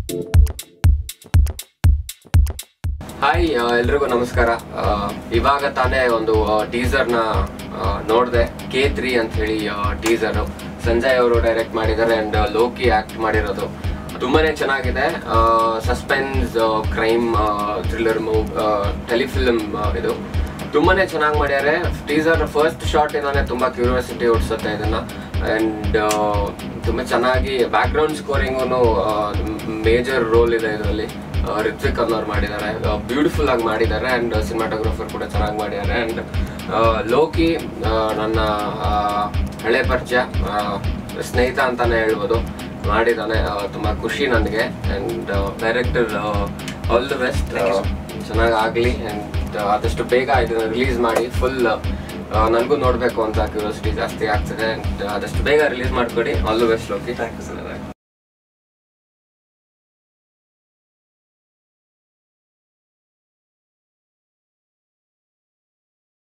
Hi ಎಲ್ರಿಗೂ ನಮಸ್ಕಾರ ಆ, ಇವಾಗ ತಾನೇ ಒಂದು ಟೀಸರ್ನ ನೋಡಿದೆ ಕೆ ತ್ರೀ ಅಂತ ಹೇಳಿ ಟೀಸರ್ ಸಂಜಯ್ ಅವರು ಡೈರೆಕ್ಟ್ ಮಾಡಿದ್ದಾರೆ ಅಂಡ್ ಲೋಕಿ ಆಕ್ಟ್ ಮಾಡಿರೋದು ತುಂಬಾನೇ ಚೆನ್ನಾಗಿದೆ suspense crime thriller movie telefilm ಇದು ತುಂಬಾನೇ ಚೆನ್ನಾಗಿ ಮಾಡ್ಯಾರೆ ಟೀಸರ್ ಫಸ್ಟ್ ಶಾರ್ಟ್ ಇಂದಾನೆ ತುಂಬಾ ಕ್ಯೂರಿಯಾಸಿಟಿ ಹುಡ್ಸುತ್ತೆ ಇದನ್ನ ಅಂಡ್ ತುಂಬಾ ಚೆನ್ನಾಗಿ background scoring major role ಇದೆ ಇದರಲ್ಲಿ ರಿತ್ವಿಕ್ ಅನ್ನೋರು ಮಾಡಿದ್ದಾರೆ ಬ್ಯೂಟಿಫುಲ್ ಆಗಿ ಮಾಡಿದ್ದಾರೆ ಅಂಡ್ ಸಿನಿಮಾಟೋಗ್ರಫರ್ ಕೂಡ ಚೆನ್ನಾಗಿ ಮಾಡಿದ್ದಾರೆ ಅಂಡ್ ಲೋಕಿ ಆ, ನನ್ನ ಆ, ಹಳೆ ಪರಿಚಯ ಆ, ಸ್ನೇಹಿತ ಅಂತಾನೆ ಹೇಳ್ಬೋದು ಮಾಡಿದ್ದಾನೆ ಆ, ತುಂಬಾ ಖುಷಿ ನನಗೆ and director all the best ಚೆನ್ನಾಗಿ ಆಗಲಿ ಅಂಡ್ ಆದಷ್ಟು ಬೇಗ ಇದನ್ನ ರಿಲೀಸ್ ಮಾಡಿ ಫುಲ್ ನನಗೂ ನೋಡಬೇಕು ಅಂತ ಕ್ಯೂರಿಯಾಸಿಟಿ ಜಾಸ್ತಿ ಆಗ್ತಿದೆ ಅಂಡ್ ಆದಷ್ಟು ಬೇಗ ರಿಲೀಸ್ ಮಾಡ್ಕೊಡಿ all the best Loki Thank you, sir.